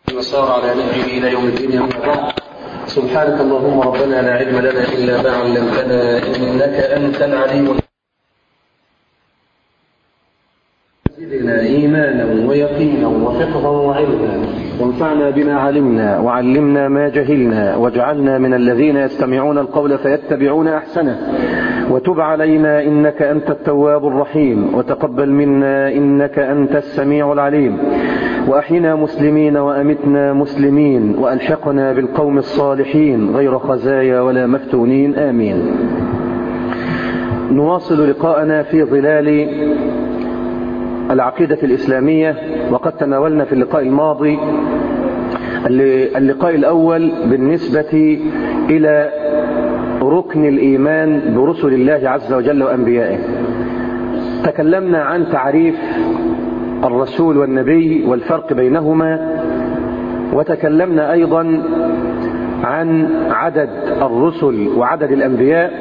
وصار على نهجه إلى يوم الدين أما بعد سبحانك اللهم ربنا لا علم لنا إلا ما علمتنا إنك أنت العليم زدنا إيمانا ويقينا وفقها وعلما وانفعنا بما علمنا وعلمنا ما جهلنا واجعلنا من الذين يستمعون القول فيتبعون أحسنه وتب علينا إنك أنت التواب الرحيم وتقبل منا إنك أنت السميع العليم وأحينا مسلمين وأمتنا مسلمين وألحقنا بالقوم الصالحين غير خزايا ولا مفتونين آمين نواصل لقاءنا في ظلال العقيدة الإسلامية وقد تناولنا في اللقاء الماضي اللقاء الأول بالنسبة إلى ركن الإيمان برسل الله عز وجل وأنبيائه تكلمنا عن تعريف الرسول والنبي والفرق بينهما وتكلمنا أيضا عن عدد الرسل وعدد الأنبياء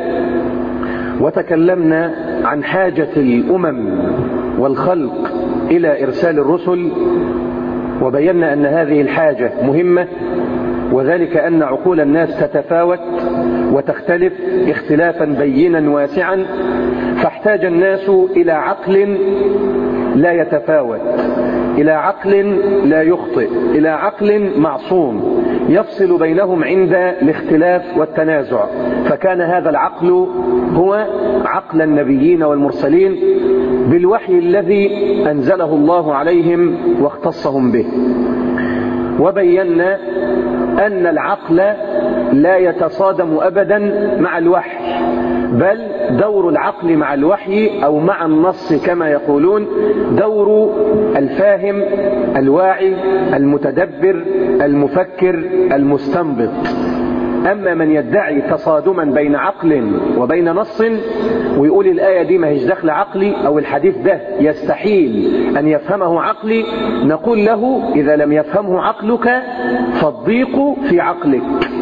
وتكلمنا عن حاجة الأمم والخلق إلى إرسال الرسل وبينا أن هذه الحاجة مهمة وذلك أن عقول الناس تتفاوت وتختلف اختلافا بينا واسعا فاحتاج الناس إلى عقل لا يتفاوت إلى عقل لا يخطئ إلى عقل معصوم يفصل بينهم عند الاختلاف والتنازع فكان هذا العقل هو عقل النبيين والمرسلين بالوحي الذي أنزله الله عليهم واختصهم به وبينا أن العقل لا يتصادم أبدا مع الوحي بل دور العقل مع الوحي أو مع النص كما يقولون دور الفاهم الواعي المتدبر المفكر المستنبط أما من يدعي تصادما بين عقل وبين نص ويقول الآية دي ما هيش داخل عقلي أو الحديث ده يستحيل أن يفهمه عقلي نقول له إذا لم يفهمه عقلك فالضيق في عقلك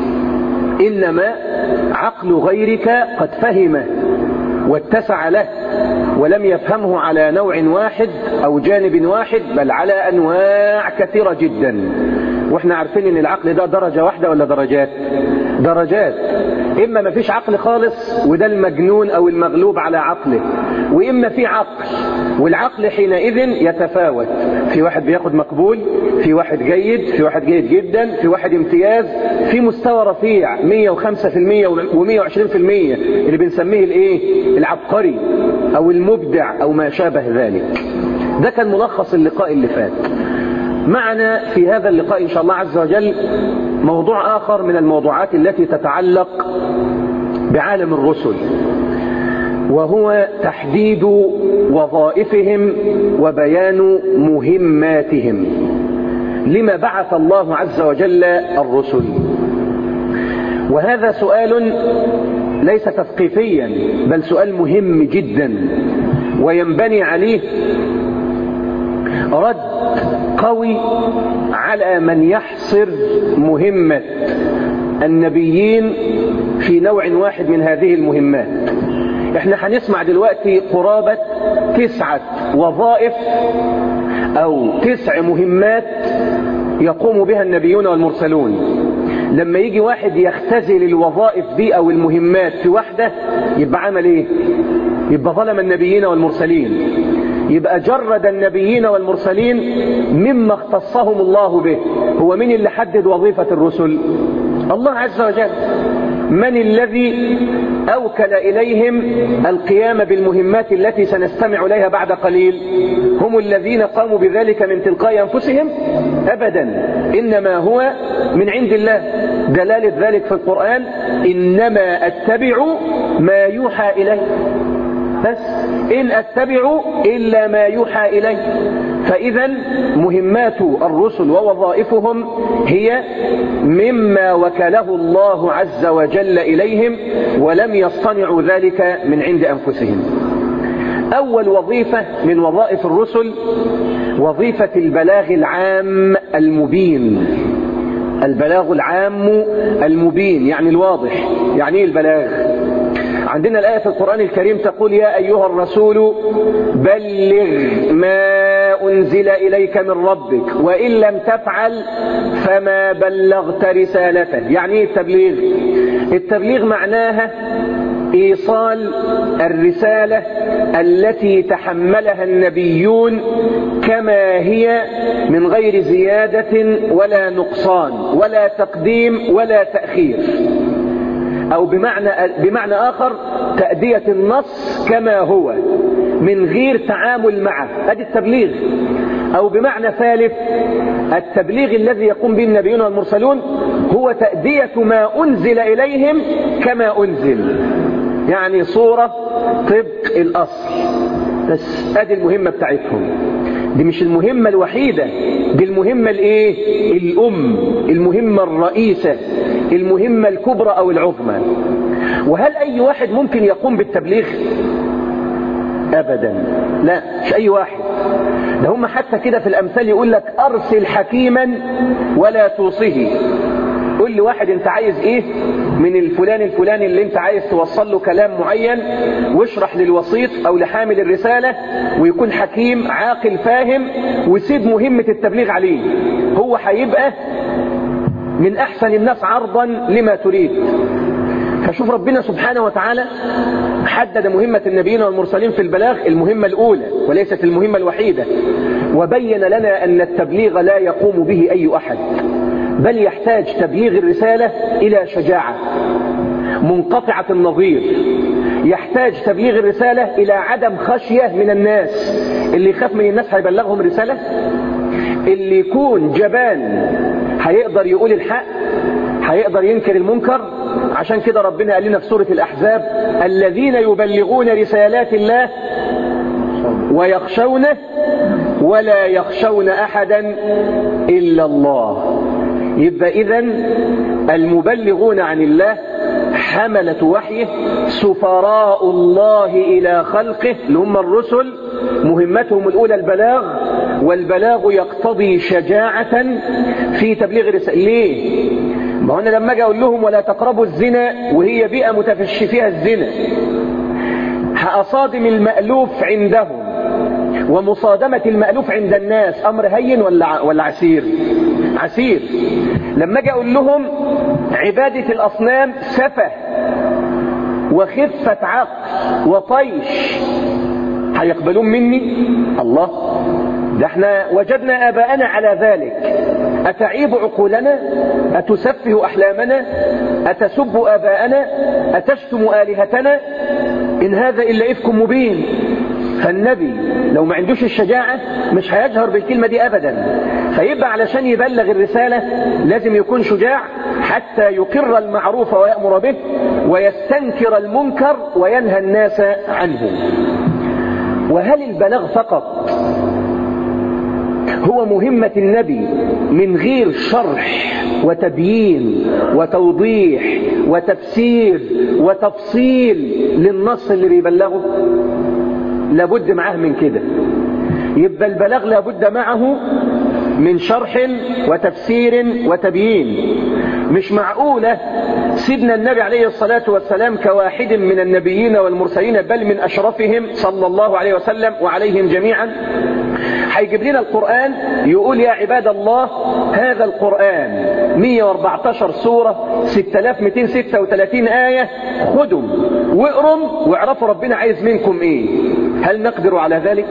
إنما عقل غيرك قد فهمه واتسع له ولم يفهمه على نوع واحد أو جانب واحد بل على أنواع كثيرة جدا واحنا عارفين ان العقل ده درجة واحدة ولا درجات درجات اما ما فيش عقل خالص وده المجنون او المغلوب على عقله واما في عقل والعقل حينئذ يتفاوت في واحد بياخد مقبول في واحد جيد في واحد جيد جدا في واحد امتياز في مستوى رفيع 105% و120% اللي بنسميه الايه العبقري او المبدع او ما شابه ذلك ده كان ملخص اللقاء اللي فات معنا في هذا اللقاء إن شاء الله عز وجل موضوع آخر من الموضوعات التي تتعلق بعالم الرسل وهو تحديد وظائفهم وبيان مهماتهم لما بعث الله عز وجل الرسل وهذا سؤال ليس تثقيفيا بل سؤال مهم جدا وينبني عليه رد قوي على من يحصر مهمة النبيين في نوع واحد من هذه المهمات احنا هنسمع دلوقتي قرابة تسعة وظائف او تسع مهمات يقوم بها النبيون والمرسلون لما يجي واحد يختزل الوظائف دي او المهمات في واحدة يبقى عمل ايه يبقى ظلم النبيين والمرسلين يبقى جرد النبيين والمرسلين مما اختصهم الله به هو من اللي حدد وظيفة الرسل الله عز وجل من الذي أوكل إليهم القيام بالمهمات التي سنستمع إليها بعد قليل هم الذين قاموا بذلك من تلقاء أنفسهم أبدا إنما هو من عند الله دلالة ذلك في القرآن إنما أتبع ما يوحى إليه بس إن أتبع إلا ما يوحى إلي فإذا مهمات الرسل ووظائفهم هي مما وكله الله عز وجل إليهم ولم يصطنعوا ذلك من عند أنفسهم أول وظيفة من وظائف الرسل وظيفة البلاغ العام المبين البلاغ العام المبين يعني الواضح يعني ايه البلاغ عندنا الآية في القرآن الكريم تقول يا أيها الرسول بلغ ما ما أنزل إليك من ربك وإن لم تفعل فما بلغت رسالته يعني ايه التبليغ التبليغ معناها إيصال الرسالة التي تحملها النبيون كما هي من غير زيادة ولا نقصان ولا تقديم ولا تأخير أو بمعنى, بمعنى آخر تأدية النص كما هو من غير تعامل معه هذا التبليغ أو بمعنى ثالث التبليغ الذي يقوم به النبيون والمرسلون هو تأدية ما أنزل إليهم كما أنزل يعني صورة طبق الأصل بس ادي المهمة بتاعتهم دي مش المهمة الوحيدة دي المهمة الايه الام المهمة الرئيسة المهمة الكبرى او العظمى وهل اي واحد ممكن يقوم بالتبليغ ابدا لا مش اي واحد ده هم حتى كده في الامثال يقول لك ارسل حكيما ولا توصيه قول لي واحد انت عايز ايه من الفلان الفلاني اللي انت عايز توصل له كلام معين واشرح للوسيط او لحامل الرسالة ويكون حكيم عاقل فاهم وسيب مهمة التبليغ عليه هو هيبقى من احسن الناس عرضا لما تريد فشوف ربنا سبحانه وتعالى حدد مهمة النبيين والمرسلين في البلاغ المهمة الأولى وليست المهمة الوحيدة وبين لنا أن التبليغ لا يقوم به أي أحد بل يحتاج تبليغ الرسالة إلى شجاعة منقطعة النظير يحتاج تبليغ الرسالة إلى عدم خشية من الناس اللي يخاف من الناس هيبلغهم رسالة اللي يكون جبان هيقدر يقول الحق هيقدر ينكر المنكر عشان كده ربنا قال لنا في سورة الأحزاب الذين يبلغون رسالات الله ويخشونه ولا يخشون أحدا إلا الله يبقى إذا المبلغون عن الله حملة وحيه سفراء الله إلى خلقه اللي هم الرسل مهمتهم الأولى البلاغ والبلاغ يقتضي شجاعة في تبليغ الرسالة ليه؟ ما أنا لما أجي أقول لهم ولا تقربوا الزنا وهي بيئة متفشي فيها الزنا هأصادم المألوف عندهم ومصادمة المألوف عند الناس أمر هين ولا ولا عسير عسير لما أجي أقول لهم عبادة الأصنام سفه وخفة عقل وطيش هيقبلون مني الله ده احنا وجدنا آباءنا على ذلك أتعيب عقولنا أتسفه أحلامنا أتسب آباءنا أتشتم آلهتنا إن هذا إلا إفك مبين فالنبي لو ما عندوش الشجاعة مش هيجهر بالكلمة دي أبدا فيبقى علشان يبلغ الرسالة لازم يكون شجاع حتى يقر المعروف ويأمر به ويستنكر المنكر وينهى الناس عنه وهل البلاغ فقط هو مهمة النبي من غير شرح وتبيين وتوضيح وتفسير وتفصيل للنص اللي بيبلغه لابد معاه من كده يبقى البلاغ لابد معه من شرح وتفسير وتبيين مش معقولة سيدنا النبي عليه الصلاة والسلام كواحد من النبيين والمرسلين بل من أشرفهم صلى الله عليه وسلم وعليهم جميعا هيجيب لنا القرآن يقول يا عباد الله هذا القرآن 114 سورة 6236 آية خدم واقرم واعرفوا ربنا عايز منكم ايه هل نقدر على ذلك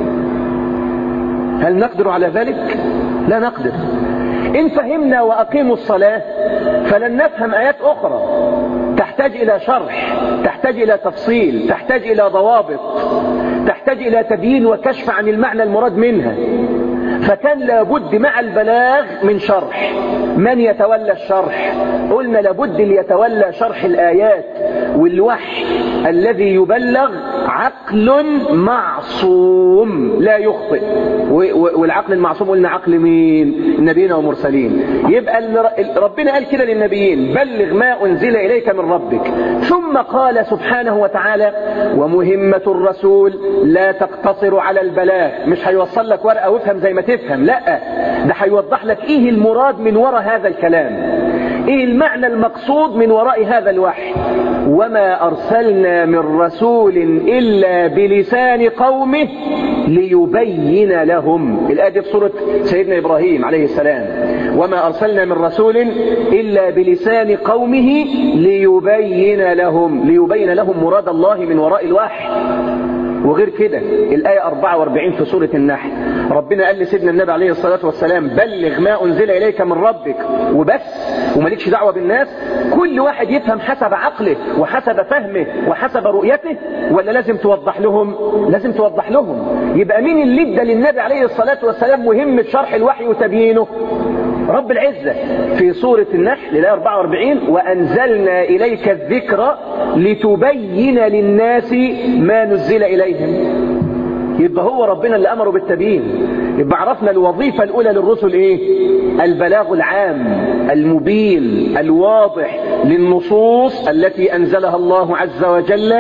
هل نقدر على ذلك لا نقدر إن فهمنا وأقيموا الصلاة فلن نفهم آيات أخرى تحتاج إلى شرح تحتاج إلى تفصيل تحتاج إلى ضوابط تحتاج إلى تبيين وكشف عن المعنى المراد منها فكان لابد مع البلاغ من شرح من يتولى الشرح قلنا لابد اللي يتولى شرح الآيات والوحي الذي يبلغ عقل معصوم لا يخطئ والعقل المعصوم قلنا عقل مين نبينا ومرسلين يبقى ربنا قال كده للنبيين بلغ ما أنزل إليك من ربك ثم قال سبحانه وتعالى ومهمة الرسول لا تقتصر على البلاغ مش هيوصل لك ورقة وافهم زي ما تفهم لا ده هيوضح لك ايه المراد من وراء هذا الكلام ايه المعنى المقصود من وراء هذا الوحي وما أرسلنا من رسول إلا بلسان قومه ليبين لهم الآية دي في سورة سيدنا إبراهيم عليه السلام وما أرسلنا من رسول إلا بلسان قومه ليبين لهم ليبين لهم مراد الله من وراء الوحي وغير كده الآية 44 في سورة النحل ربنا قال لسيدنا النبي عليه الصلاة والسلام بلغ ما أنزل إليك من ربك وبس ومالكش دعوة بالناس كل واحد يفهم حسب عقله وحسب فهمه وحسب رؤيته ولا لازم توضح لهم لازم توضح لهم يبقى مين اللي ادى للنبي عليه الصلاة والسلام مهمة شرح الوحي وتبيينه رب العزة في سورة النحل الآية 44 وأنزلنا إليك الذكر لتبين للناس ما نزل إليهم يبقى هو ربنا اللي أمره بالتبيين يبقى عرفنا الوظيفة الأولى للرسل إيه البلاغ العام المبين الواضح للنصوص التي أنزلها الله عز وجل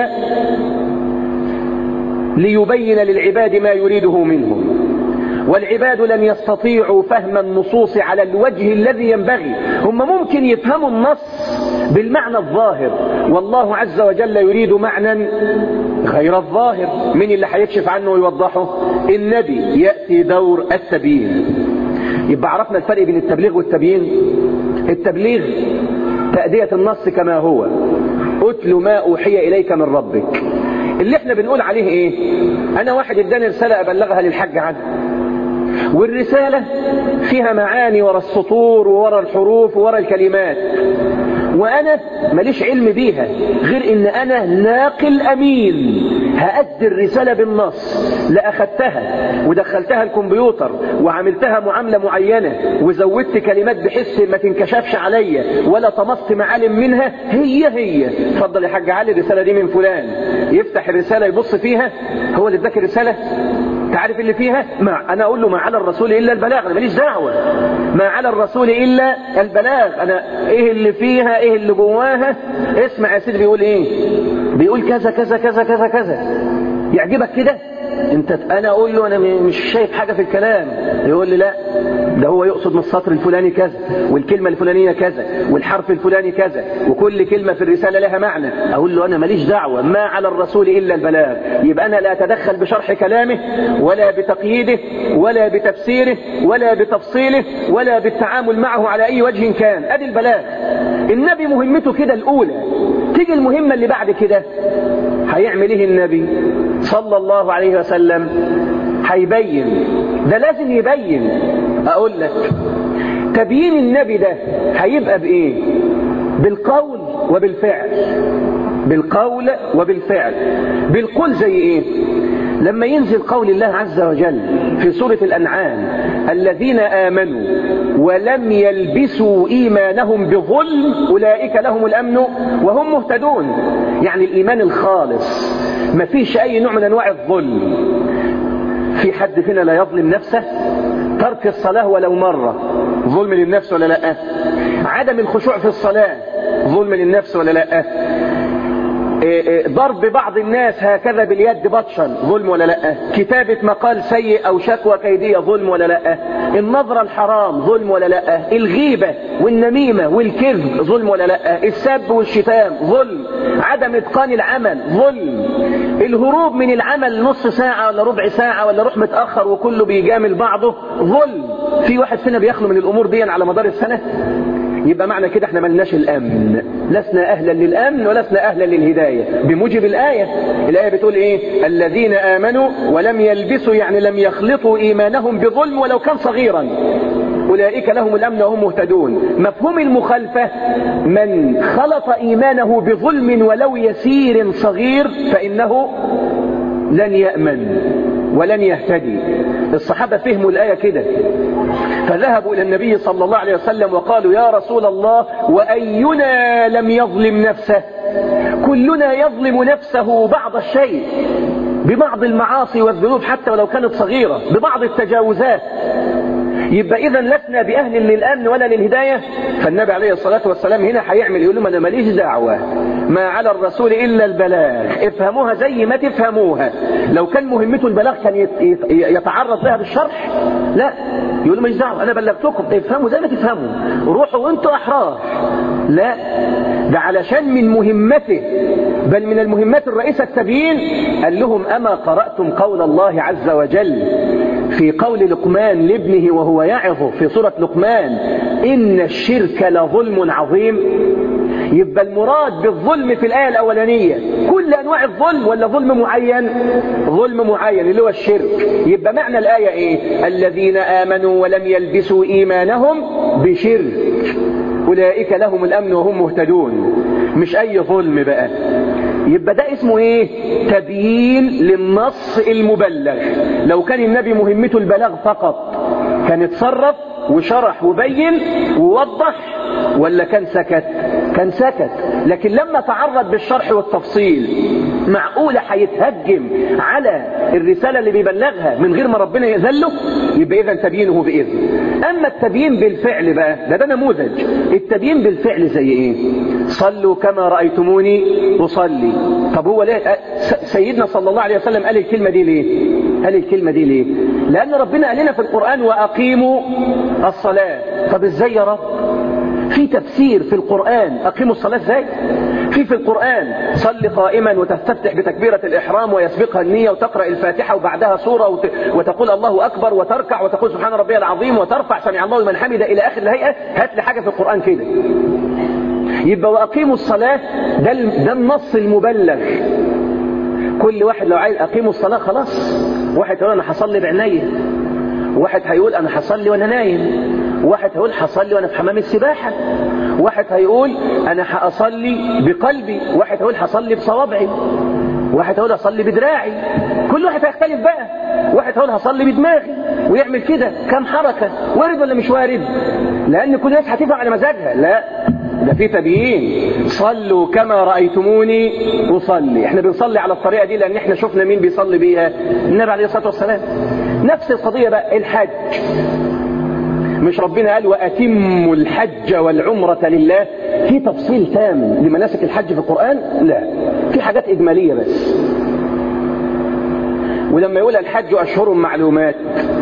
ليبين للعباد ما يريده منهم والعباد لن يستطيعوا فهم النصوص على الوجه الذي ينبغي هم ممكن يفهموا النص بالمعنى الظاهر والله عز وجل يريد معنى غير الظاهر من اللي هيكشف عنه ويوضحه النبي يأتي دور التبيين يبقى عرفنا الفرق بين التبليغ والتبيين التبليغ تأدية النص كما هو أتل ما أوحي إليك من ربك اللي احنا بنقول عليه ايه انا واحد اداني رسالة ابلغها للحاج عدل والرسالة فيها معاني ورا السطور وورا الحروف وورا الكلمات وانا ماليش علم بيها غير ان انا ناقل امين هأدي الرسالة بالنص لأخدتها ودخلتها الكمبيوتر وعملتها معاملة معينة وزودت كلمات بحس ما تنكشفش عليا ولا طمست معالم منها هي هي اتفضل يا حاج علي الرسالة دي من فلان يفتح الرسالة يبص فيها هو اللي اداك الرسالة تعرف اللي فيها ما انا اقول له ما على الرسول الا البلاغ انا ماليش دعوه ما على الرسول الا البلاغ انا ايه اللي فيها ايه اللي جواها اسمع يا سيدي بيقول ايه بيقول كذا كذا كذا كذا كذا يعجبك كده انت انا اقول له انا مش شايف حاجه في الكلام يقول لي لا ده هو يقصد من السطر الفلاني كذا والكلمه الفلانيه كذا والحرف الفلاني كذا وكل كلمه في الرساله لها معنى اقول له انا ماليش دعوه ما على الرسول الا البلاغ يبقى انا لا اتدخل بشرح كلامه ولا بتقييده ولا بتفسيره ولا بتفصيله ولا بالتعامل معه على اي وجه كان ادي البلاغ النبي مهمته كده الاولى تيجي المهمه اللي بعد كده هيعمل ايه النبي صلى الله عليه وسلم هيبين ده لازم يبين اقول لك تبيين النبي ده هيبقى بايه بالقول وبالفعل بالقول وبالفعل بالقول زي ايه لما ينزل قول الله عز وجل في سورة الأنعام الذين آمنوا ولم يلبسوا إيمانهم بظلم أولئك لهم الأمن وهم مهتدون يعني الإيمان الخالص ما فيش أي نوع من أنواع الظلم في حد فينا لا يظلم نفسه ترك الصلاة ولو مرة ظلم للنفس ولا لا عدم الخشوع في الصلاة ظلم للنفس ولا لا ضرب بعض الناس هكذا باليد بطشا ظلم ولا لا كتابة مقال سيء أو شكوى كيدية ظلم ولا لا النظرة الحرام ظلم ولا لا الغيبة والنميمة والكذب ظلم ولا لا السب والشتام ظلم عدم إتقان العمل ظلم الهروب من العمل نص ساعة ولا ربع ساعة ولا روح متأخر وكله بيجامل بعضه ظلم في واحد فينا بيخلو من الأمور دي على مدار السنة يبقى معنى كده احنا ملناش الامن لسنا اهلا للامن ولسنا اهلا للهدايه بموجب الايه الايه بتقول ايه الذين امنوا ولم يلبسوا يعني لم يخلطوا ايمانهم بظلم ولو كان صغيرا أولئك لهم الأمن وهم مهتدون مفهوم المخالفة من خلط إيمانه بظلم ولو يسير صغير فإنه لن يأمن ولن يهتدي الصحابة فهموا الآية كده فذهبوا إلى النبي صلى الله عليه وسلم وقالوا يا رسول الله وأينا لم يظلم نفسه كلنا يظلم نفسه بعض الشيء ببعض المعاصي والذنوب حتى ولو كانت صغيرة ببعض التجاوزات يبقى إذا لسنا بأهل للأمن ولا للهداية فالنبي عليه الصلاة والسلام هنا هيعمل يقول لهم أنا ماليش دعوة ما على الرسول إلا البلاغ افهموها زي ما تفهموها لو كان مهمته البلاغ كان يتعرض لها بالشرح لا يقول مش دعوه انا بلغتكم افهموا زي ما تفهموا روحوا وانتوا احرار لا ده علشان من مهمته بل من المهمات الرئيسة التبيين قال لهم أما قرأتم قول الله عز وجل في قول لقمان لابنه وهو يعظه في سورة لقمان إن الشرك لظلم عظيم يبقى المراد بالظلم في الآية الأولانية كل أنواع الظلم ولا ظلم معين ظلم معين اللي هو الشرك يبقى معنى الآية إيه الذين آمنوا ولم يلبسوا إيمانهم بشرك أولئك لهم الأمن وهم مهتدون مش أي ظلم بقى يبقى ده اسمه ايه تبيين للنص المبلغ لو كان النبي مهمته البلاغ فقط كان اتصرف وشرح وبين ووضح ولا كان سكت كان سكت لكن لما تعرض بالشرح والتفصيل معقولة هيتهجم على الرسالة اللي بيبلغها من غير ما ربنا يذله يبقى إذا تبيينه بإذن أما التبيين بالفعل بقى ده ده نموذج التبيين بالفعل زي إيه صلوا كما رأيتموني أصلي طب هو ليه سيدنا صلى الله عليه وسلم قال الكلمة دي ليه قال الكلمة دي ليه لأن ربنا قال لنا في القرآن وأقيموا الصلاة طب إزاي يا رب في تفسير في القرآن أقيموا الصلاة ازاي في في القرآن صل قائما وتستفتح بتكبيرة الإحرام ويسبقها النية وتقرأ الفاتحة وبعدها سورة وت... وتقول الله أكبر وتركع وتقول سبحان ربي العظيم وترفع سمع الله لمن حمد إلى آخر الهيئة هات لي حاجة في القرآن كده يبقى وأقيموا الصلاة ده, ده النص المبلغ كل واحد لو عايز أقيموا الصلاة خلاص واحد يقول أنا هصلي بعينيا واحد هيقول أنا هصلي وأنا نايم واحد هيقول هصلي وانا في حمام السباحة واحد هيقول انا هأصلي بقلبي واحد هيقول هصلي بصوابعي واحد هيقول هصلي بدراعي كل واحد هيختلف بقى واحد هيقول هصلي بدماغي ويعمل كده كم حركة وارد ولا مش وارد لان كل الناس هتفهم على مزاجها لا ده في تبيين صلوا كما رأيتموني أصلي احنا بنصلي على الطريقة دي لأن احنا شفنا مين بيصلي بيها النبي عليه الصلاة والسلام نفس القضية بقى الحج مش ربنا قال وأتموا الحج والعمرة لله في تفصيل تام لمناسك الحج في القرآن لا في حاجات إجمالية بس ولما يقول الحج أشهر معلومات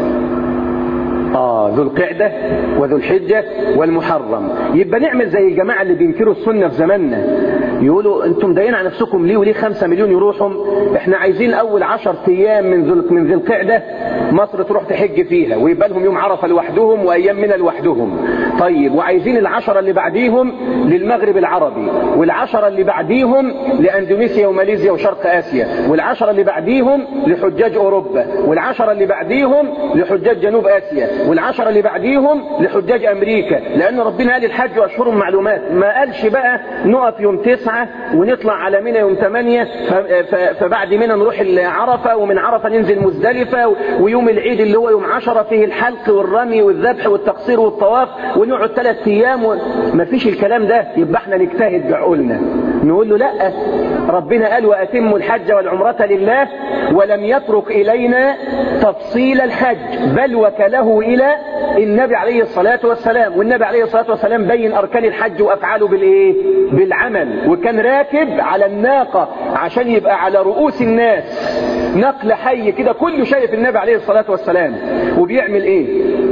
آه ذو القعدة وذو الحجة والمحرم يبقى نعمل زي الجماعة اللي بينكروا السنة في زماننا يقولوا انتم دايين على نفسكم ليه وليه خمسة مليون يروحهم احنا عايزين اول عشر ايام من ذو من ذي القعدة مصر تروح تحج فيها ويبقى لهم يوم عرفة لوحدهم وايام منى لوحدهم طيب وعايزين العشرة اللي بعديهم للمغرب العربي والعشرة اللي بعديهم لاندونيسيا وماليزيا وشرق اسيا والعشرة اللي بعديهم لحجاج اوروبا والعشرة اللي بعديهم لحجاج جنوب اسيا والعشرة اللي بعديهم لحجاج امريكا لان ربنا قال الحج اشهر معلومات ما قالش بقى نقف يوم تسعة ونطلع على منى يوم ثمانية فبعد منى نروح عرفة ومن عرفة ننزل مزدلفة ويوم العيد اللي هو يوم عشرة فيه الحلق والرمي والذبح والتقصير والطواف ونقعد ثلاث ايام و... ما فيش الكلام ده يبقى احنا نجتهد بعقولنا نقول له لا ربنا قال واتموا الحج والعمرة لله ولم يترك الينا تفصيل الحج بل وكله الى النبي عليه الصلاة والسلام والنبي عليه الصلاة والسلام بين اركان الحج وافعاله بالايه بالعمل وكان راكب على الناقة عشان يبقى على رؤوس الناس نقل حي كده كله شايف النبي عليه الصلاة والسلام وبيعمل ايه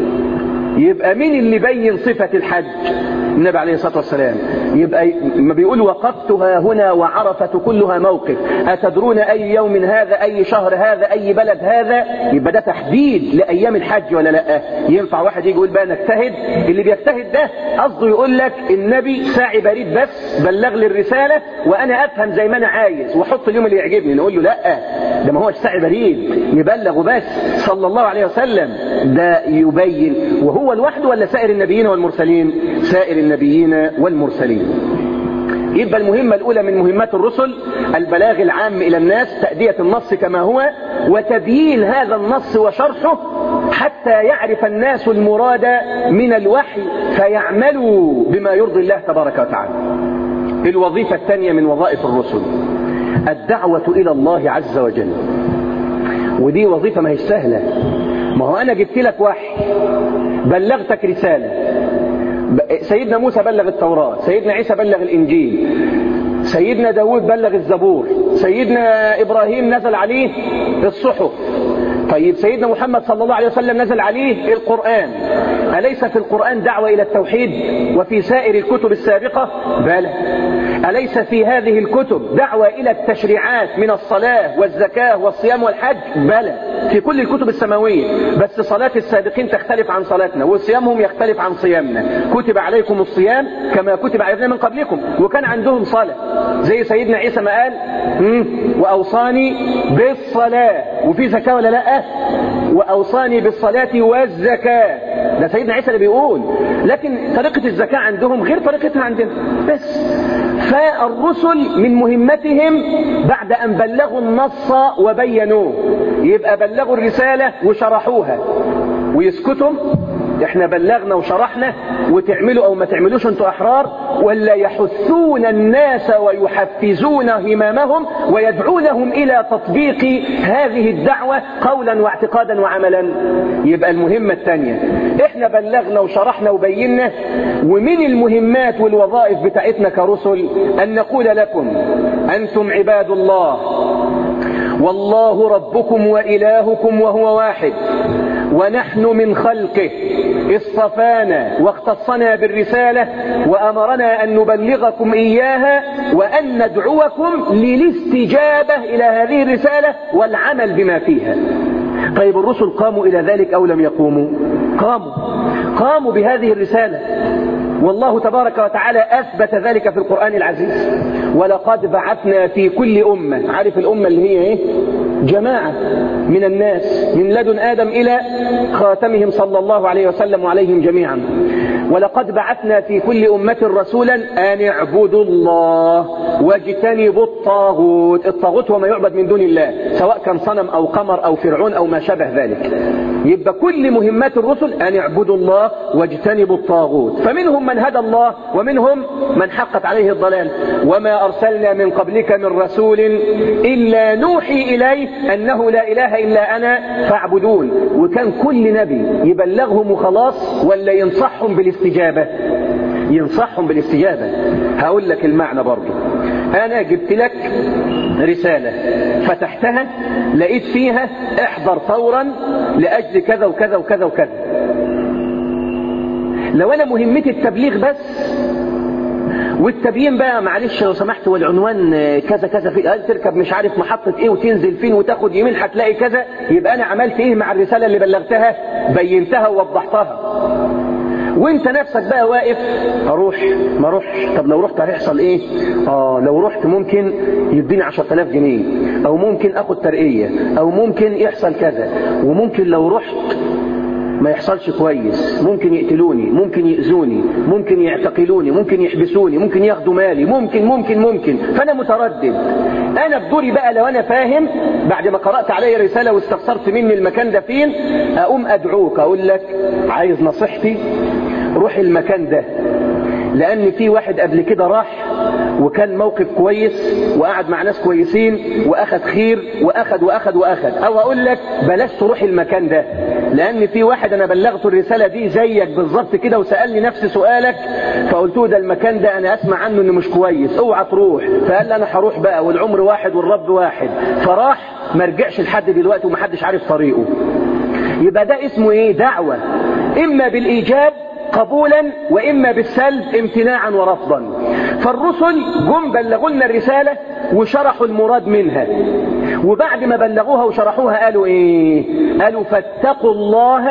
يبقى مين اللي بين صفة الحج النبي عليه الصلاة والسلام يبقى ما بيقول وقفتها هنا وعرفة كلها موقف أتدرون أي يوم هذا أي شهر هذا أي بلد هذا يبقى ده تحديد لأيام الحج ولا لا ينفع واحد يجي يقول بقى نجتهد اللي بيجتهد ده قصده يقول لك النبي ساعي بريد بس بلغ لي الرسالة وأنا أفهم زي ما أنا عايز وأحط اليوم اللي يعجبني نقول له لا ده ما هوش ساعي بريد يبلغ وبس صلى الله عليه وسلم ده يبين وهو لوحده ولا سائر النبيين والمرسلين سائر النبيين والمرسلين يبقى المهمة الأولى من مهمات الرسل البلاغ العام إلى الناس تأدية النص كما هو وتبيين هذا النص وشرحه حتى يعرف الناس المراد من الوحي فيعملوا بما يرضي الله تبارك وتعالى الوظيفة الثانية من وظائف الرسل الدعوة إلى الله عز وجل ودي وظيفة ما هي سهلة ما هو أنا جبت لك وحي بلغتك رسالة سيدنا موسى بلغ التوراة سيدنا عيسى بلغ الإنجيل سيدنا داود بلغ الزبور سيدنا إبراهيم نزل عليه الصحف طيب سيدنا محمد صلى الله عليه وسلم نزل عليه القرآن أليس في القرآن دعوة إلى التوحيد وفي سائر الكتب السابقة بلى أليس في هذه الكتب دعوة إلى التشريعات من الصلاة والزكاة والصيام والحج بلى في كل الكتب السماوية بس صلاة السابقين تختلف عن صلاتنا وصيامهم يختلف عن صيامنا كتب عليكم الصيام كما كتب علينا من قبلكم وكان عندهم صلاة زي سيدنا عيسى ما قال وأوصاني بالصلاة وفي زكاة ولا لا وأوصاني بالصلاة والزكاة ده سيدنا عيسى اللي بيقول لكن طريقة الزكاة عندهم غير طريقتها عندنا بس فالرسل من مهمتهم بعد أن بلغوا النص وبينوه يبقى بلغوا الرسالة وشرحوها ويسكتوا احنا بلغنا وشرحنا وتعملوا او ما تعملوش انتوا احرار ولا يحثون الناس ويحفزون همامهم ويدعونهم الى تطبيق هذه الدعوة قولا واعتقادا وعملا يبقى المهمة الثانية احنا بلغنا وشرحنا وبينا ومن المهمات والوظائف بتاعتنا كرسل ان نقول لكم انتم عباد الله والله ربكم وإلهكم وهو واحد ونحن من خلقه اصطفانا واختصنا بالرسالة وأمرنا أن نبلغكم إياها وأن ندعوكم للاستجابة إلى هذه الرسالة والعمل بما فيها طيب الرسل قاموا إلى ذلك أو لم يقوموا قاموا قاموا بهذه الرسالة والله تبارك وتعالى أثبت ذلك في القرآن العزيز ولقد بعثنا في كل أمة عارف الأمة اللي هي إيه جماعة من الناس من لدن آدم إلى خاتمهم صلى الله عليه وسلم وعليهم جميعا ولقد بعثنا في كل أمة رسولا أن اعبدوا الله واجتنبوا الطاغوت الطاغوت هو ما يعبد من دون الله سواء كان صنم أو قمر أو فرعون أو ما شابه ذلك يبقى كل مهمات الرسل أن اعبدوا الله واجتنبوا الطاغوت فمنهم من هدى الله ومنهم من حقت عليه الضلال وما أرسلنا من قبلك من رسول إلا نوحي إليه أنه لا إله إلا أنا فاعبدون وكان كل نبي يبلغهم وخلاص ولا ينصحهم بالاستجابة ينصحهم بالاستجابة هقول لك المعنى برضه أنا جبت لك رسالة فتحتها لقيت فيها احضر فورا لأجل كذا وكذا وكذا وكذا لو أنا مهمتي التبليغ بس والتبيين بقى معلش لو سمحت والعنوان كذا كذا في قال تركب مش عارف محطة ايه وتنزل فين وتاخد يمين هتلاقي كذا يبقى انا عملت ايه مع الرسالة اللي بلغتها بينتها ووضحتها وانت نفسك بقى واقف اروح ما اروحش طب لو رحت هيحصل ايه اه لو رحت ممكن يديني 10000 جنيه او ممكن اخد ترقية او ممكن يحصل كذا وممكن لو رحت ما يحصلش كويس ممكن يقتلوني ممكن يأذوني ممكن يعتقلوني ممكن يحبسوني ممكن ياخدوا مالي ممكن ممكن ممكن فأنا متردد أنا بدوري بقى لو أنا فاهم بعد ما قرأت علي رسالة واستفسرت مني المكان ده فين أقوم أدعوك أقول لك عايز نصيحتي روح المكان ده لأن في واحد قبل كده راح وكان موقف كويس وقعد مع ناس كويسين وأخذ خير وأخذ وأخذ وأخذ أو أقول لك بلاش تروح المكان ده لأن في واحد أنا بلغته الرسالة دي زيك بالظبط كده وسألني نفس سؤالك فقلت له ده المكان ده أنا أسمع عنه إنه مش كويس اوعى تروح فقال لي أنا هروح بقى والعمر واحد والرب واحد فراح ما رجعش لحد دلوقتي ومحدش عارف طريقه يبقى ده اسمه إيه دعوة إما بالإيجاب قبولا وإما بالسلب امتناعا ورفضا فالرسل جم بلغوا لنا الرسالة وشرحوا المراد منها وبعد ما بلغوها وشرحوها قالوا ايه قالوا فاتقوا الله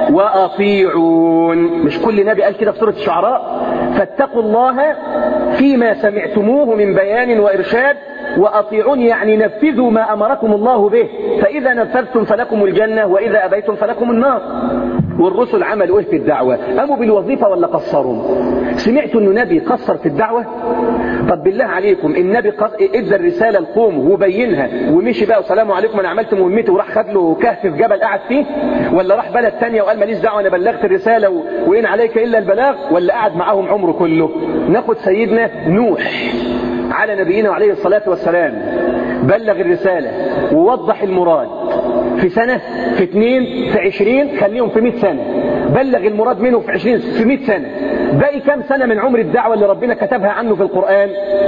واطيعون مش كل نبي قال كده في سورة الشعراء فاتقوا الله فيما سمعتموه من بيان وإرشاد وأطيعون يعني نفذوا ما أمركم الله به فإذا نفذتم فلكم الجنة وإذا أبيتم فلكم النار والرسل عملوا ايه في الدعوة قاموا بالوظيفة ولا قصروا سمعتوا انه نبي قصر في الدعوة طب بالله عليكم النبي ادى الرسالة لقومه وبينها ومشي بقى والسلام عليكم انا عملت مهمتي وراح خد له كهف في جبل قعد فيه ولا راح بلد تانية وقال ماليش دعوة انا بلغت الرسالة و... وإن عليك إلا البلاغ ولا قعد معاهم عمره كله ناخد سيدنا نوح على نبينا عليه الصلاة والسلام بلغ الرسالة ووضح المراد في سنة في اثنين في عشرين خليهم في مئة سنة بلغ المراد منه في عشرين في مئة سنة باقي كم سنة من عمر الدعوة اللي ربنا كتبها عنه في القرآن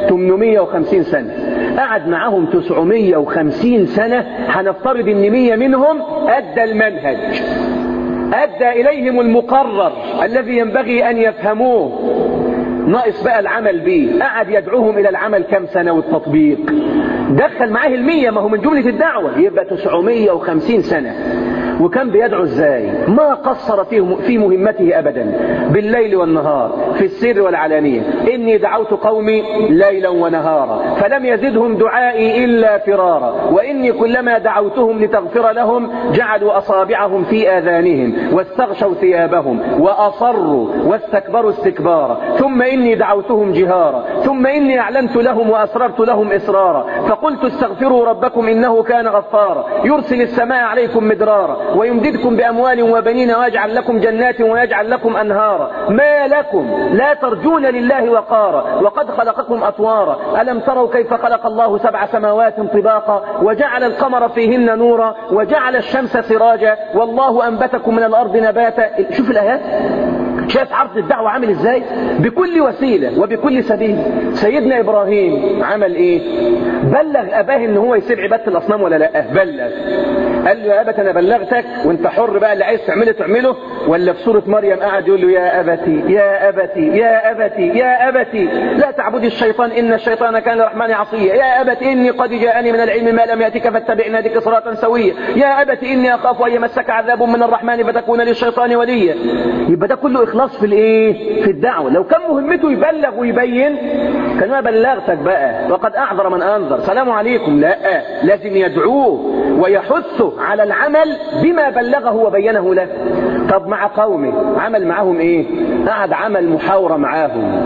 850 سنة قعد معهم 950 سنة هنفترض ان 100 منهم أدى المنهج أدى إليهم المقرر الذي ينبغي أن يفهموه ناقص بقى العمل به قعد يدعوهم إلى العمل كم سنة والتطبيق دخل معاه المية ما هو من جملة الدعوة يبقى 950 سنة وكان بيدعو ازاي ما قصر فيه في مهمته ابدا بالليل والنهار في السر والعلانية اني دعوت قومي ليلا ونهارا فلم يزدهم دعائي الا فرارا واني كلما دعوتهم لتغفر لهم جعلوا اصابعهم في اذانهم واستغشوا ثيابهم واصروا واستكبروا استكبارا ثم اني دعوتهم جهارا ثم اني اعلنت لهم واسررت لهم اسرارا فقلت استغفروا ربكم انه كان غفارا يرسل السماء عليكم مدرارا ويمددكم بأموال وبنين ويجعل لكم جنات ويجعل لكم أنهارا ما لكم لا ترجون لله وقارا وقد خلقكم أطوارا ألم تروا كيف خلق الله سبع سماوات طباقا وجعل القمر فيهن نورا وجعل الشمس سراجا والله أنبتكم من الأرض نباتا شوف الآيات شايف عرض الدعوة عامل ازاي بكل وسيلة وبكل سبيل سيدنا ابراهيم عمل ايه بلغ اباه ان هو يسيب عبادة الاصنام ولا لا بلغ قال له يا ابت انا بلغتك وانت حر بقى اللي عايز تعمله تعمله ولا في سورة مريم قعد يقول له يا ابتي يا ابتي يا ابتي يا ابتي لا تعبدي الشيطان ان الشيطان كان الرحمن عصيا يا ابت اني قد جاءني من العلم ما لم ياتك فاتبعني هديك صراطا سويا يا ابت اني اخاف ان يمسك عذاب من الرحمن فتكون للشيطان وليا يبقى ده كله اخلاص في الايه في الدعوه لو كان مهمته يبلغ ويبين كان ما بلغتك بقى وقد اعذر من انذر سلام عليكم لا لازم يدعوه ويحثه على العمل بما بلغه وبينه له طب مع قومه عمل معهم ايه قعد عمل محاورة معاهم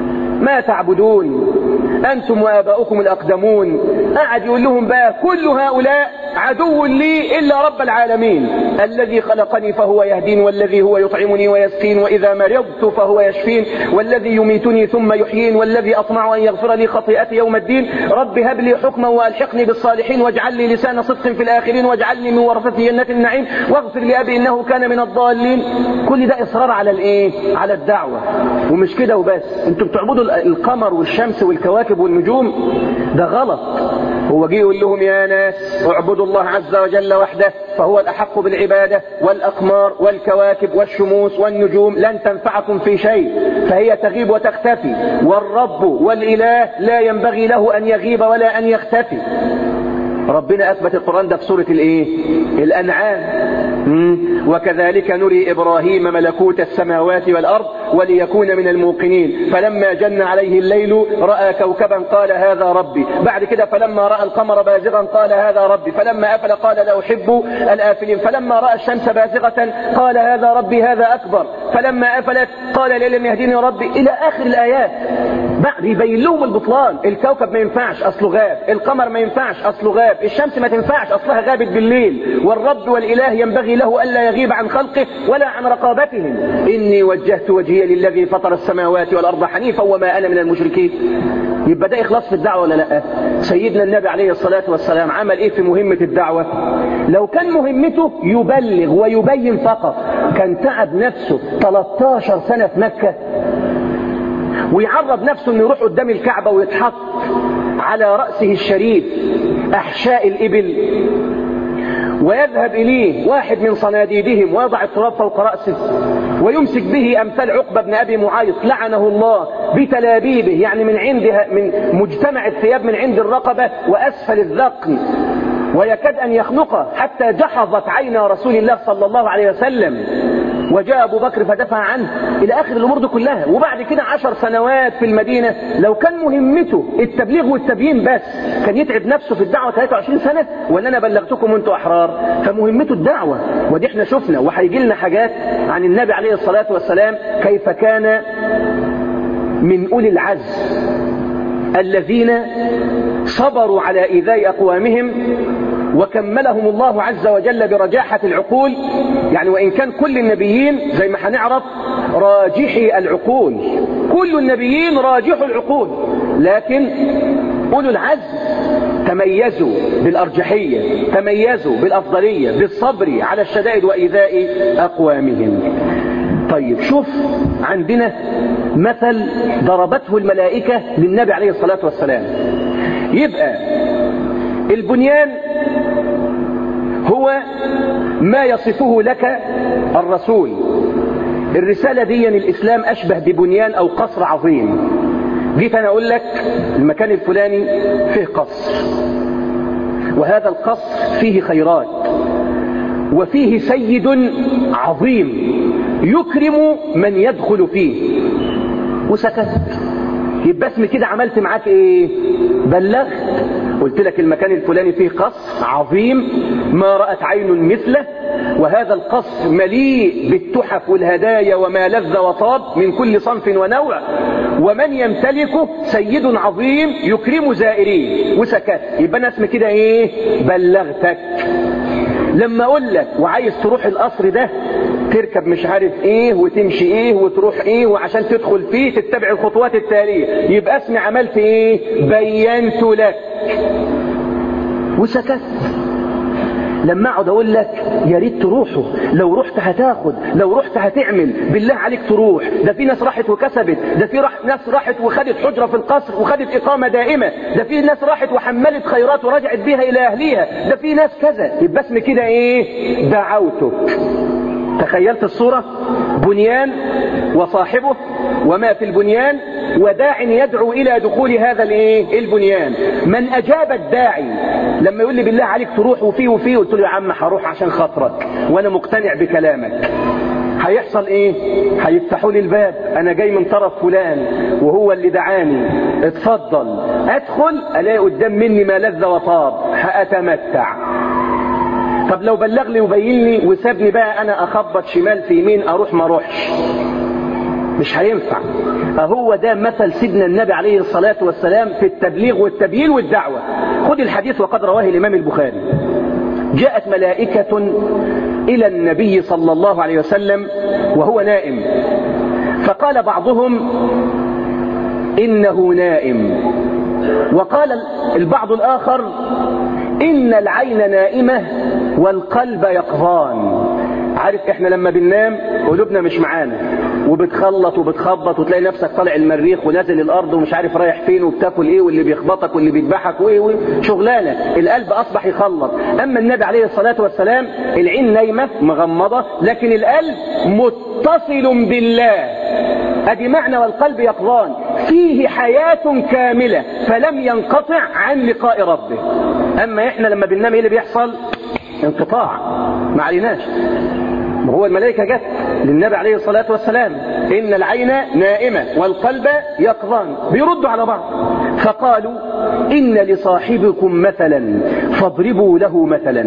ما تعبدون أنتم وآباؤكم الأقدمون قعد يقول لهم بقى كل هؤلاء عدو لي إلا رب العالمين الذي خلقني فهو يهدين والذي هو يطعمني ويسقين وإذا مرضت فهو يشفين والذي يميتني ثم يحيين والذي أطمع أن يغفر لي خطيئتي يوم الدين رب هب لي حكما وألحقني بالصالحين واجعل لي لسان صدق في الآخرين واجعلني من ورثة جنة النعيم واغفر لأبي إنه كان من الضالين كل ده إصرار على الإيه على الدعوة ومش كده وبس انتوا بتعبدوا القمر والشمس والكواكب والنجوم ده غلط هو جه يقول لهم يا ناس اعبدوا الله عز وجل وحده فهو الأحق بالعبادة والأقمار والكواكب والشموس والنجوم لن تنفعكم في شيء فهي تغيب وتختفي والرب والإله لا ينبغي له أن يغيب ولا أن يختفي ربنا أثبت القرآن ده في سورة الإيه؟ الأنعام وكذلك نري إبراهيم ملكوت السماوات والأرض وليكون من الموقنين فلما جن عليه الليل رأى كوكبا قال هذا ربي بعد كده فلما رأى القمر بازغا قال هذا ربي فلما أفل قال لا أحب الآفلين فلما رأى الشمس بازغة قال هذا ربي هذا أكبر فلما أفلت قال لم يهديني ربي إلى آخر الآيات بعد يبين لهم البطلان الكوكب ما ينفعش أصله غاب القمر ما ينفعش أصله غاب الشمس ما تنفعش أصلها غابت بالليل والرب والإله ينبغي له ألا يغيب عن خلقه ولا عن رقابتهم إني وجهت وجهي للذي فطر السماوات والأرض حنيفا وما أنا من المشركين يبقى ده إخلاص في الدعوة ولا لا سيدنا النبي عليه الصلاة والسلام عمل إيه في مهمة الدعوة لو كان مهمته يبلغ ويبين فقط كان تعب نفسه 13 سنة في مكة ويعرض نفسه انه يروح قدام الكعبة ويتحط على رأسه الشريف أحشاء الإبل ويذهب إليه واحد من صناديدهم ويضع التراب فوق رأسه ويمسك به أمثال عقبة بن أبي معايط لعنه الله بتلابيبه يعني من عندها من مجتمع الثياب من عند الرقبة وأسفل الذقن ويكاد أن يخنقه حتى جحظت عين رسول الله صلى الله عليه وسلم وجاء أبو بكر فدفع عنه إلى آخر الأمور دي كلها وبعد كده عشر سنوات في المدينة لو كان مهمته التبليغ والتبيين بس كان يتعب نفسه في الدعوة 23 سنة ولا أنا بلغتكم وأنتوا أحرار فمهمته الدعوة ودي احنا شفنا وهيجي لنا حاجات عن النبي عليه الصلاة والسلام كيف كان من أولي العزم الذين صبروا على إيذاء أقوامهم وكملهم الله عز وجل برجاحة العقول يعني وإن كان كل النبيين زي ما هنعرف راجحي العقول كل النبيين راجحوا العقول لكن أولو العزم تميزوا بالأرجحية تميزوا بالأفضلية بالصبر على الشدائد وإيذاء أقوامهم طيب شوف عندنا مثل ضربته الملائكة للنبي عليه الصلاة والسلام يبقى البنيان هو ما يصفه لك الرسول الرسالة دي الإسلام أشبه ببنيان أو قصر عظيم جيت أنا أقول لك المكان الفلاني فيه قصر وهذا القصر فيه خيرات وفيه سيد عظيم يكرم من يدخل فيه وسكت يبقى اسمي كده عملت معاك ايه بلغت قلت لك المكان الفلاني فيه قصر عظيم ما رأت عين مثله وهذا القصر مليء بالتحف والهدايا وما لذ وطاب من كل صنف ونوع ومن يمتلكه سيد عظيم يكرم زائريه وسكت يبقى انا اسمي كده ايه بلغتك لما اقول لك وعايز تروح القصر ده تركب مش عارف ايه وتمشي ايه وتروح ايه وعشان تدخل فيه تتبع الخطوات التالية يبقى اسمي عملت ايه بينت لك وسكت لما اقعد اقول لك يا ريت تروحوا لو رحت هتاخد لو رحت هتعمل بالله عليك تروح ده في ناس راحت وكسبت ده في راح ناس راحت وخدت حجره في القصر وخدت اقامه دائمه ده في ناس راحت وحملت خيرات ورجعت بيها الى اهليها ده في ناس كذا يبقى اسم كده ايه دعوتك تخيلت الصورة بنيان وصاحبه وما في البنيان وداع يدعو إلى دخول هذا الايه البنيان من أجاب الداعي لما يقول لي بالله عليك تروح وفيه وفيه قلت له يا عم هروح عشان خاطرك وأنا مقتنع بكلامك هيحصل ايه هيفتحوا لي الباب انا جاي من طرف فلان وهو اللي دعاني اتفضل ادخل الاقي قدام مني ما لذ وطاب هاتمتع طب لو بلغ لي وبين لي وسابني بقى انا اخبط شمال في يمين اروح ما اروحش مش هينفع اهو ده مثل سيدنا النبي عليه الصلاة والسلام في التبليغ والتبيين والدعوة خذ الحديث وقد رواه الامام البخاري جاءت ملائكة الى النبي صلى الله عليه وسلم وهو نائم فقال بعضهم انه نائم وقال البعض الاخر ان العين نائمة والقلب يقظان عارف احنا لما بننام قلوبنا مش معانا وبتخلط وبتخبط وتلاقي نفسك طالع المريخ ونازل الارض ومش عارف رايح فين وبتاكل ايه واللي بيخبطك واللي بيذبحك وايه وايه شغلانه القلب اصبح يخلط اما النبي عليه الصلاه والسلام العين نايمه مغمضه لكن القلب متصل بالله ادي معنى والقلب يقظان فيه حياه كامله فلم ينقطع عن لقاء ربه اما احنا لما بننام ايه اللي بيحصل انقطاع ما عليناش ما هو الملائكة جت للنبي عليه الصلاة والسلام إن العين نائمة والقلب يقظان بيردوا على بعض فقالوا إن لصاحبكم مثلا فاضربوا له مثلا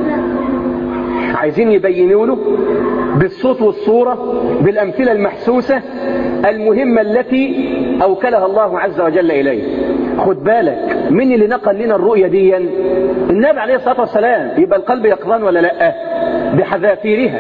عايزين يبينوا له بالصوت والصورة بالأمثلة المحسوسة المهمة التي أوكلها الله عز وجل إليه خد بالك مين اللي نقل لنا الرؤية دي النبي عليه الصلاة والسلام يبقى القلب يقظان ولا لا بحذافيرها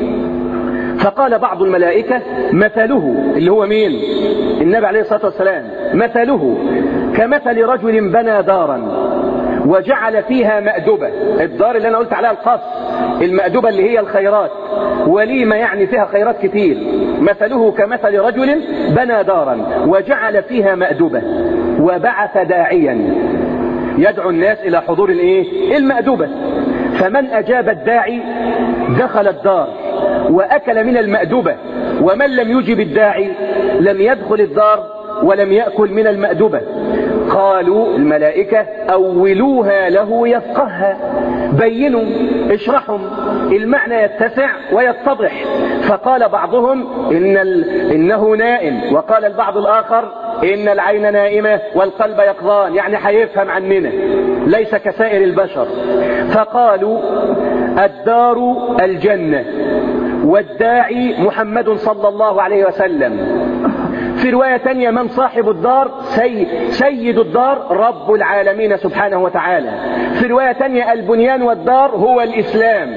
فقال بعض الملائكة مثله اللي هو مين النبي عليه الصلاة والسلام مثله كمثل رجل بنى دارا وجعل فيها مأدبة الدار اللي أنا قلت عليها القصر المأدبة اللي هي الخيرات وليمة يعني فيها خيرات كتير مثله كمثل رجل بنى دارا وجعل فيها مأدبة وبعث داعيا يدعو الناس إلى حضور الايه المأدبة فمن أجاب الداعي دخل الدار وأكل من المأدبة ومن لم يجب الداعي لم يدخل الدار ولم يأكل من المأدبة قالوا الملائكة أولوها له يفقهها بينوا اشرحوا المعنى يتسع ويتضح فقال بعضهم إن ال... إنه نائم وقال البعض الآخر إن العين نائمة والقلب يقظان يعني هيفهم عننا ليس كسائر البشر فقالوا الدار الجنة والداعي محمد صلى الله عليه وسلم في رواية تانية من صاحب الدار سي سيد الدار رب العالمين سبحانه وتعالى في رواية تانية البنيان والدار هو الإسلام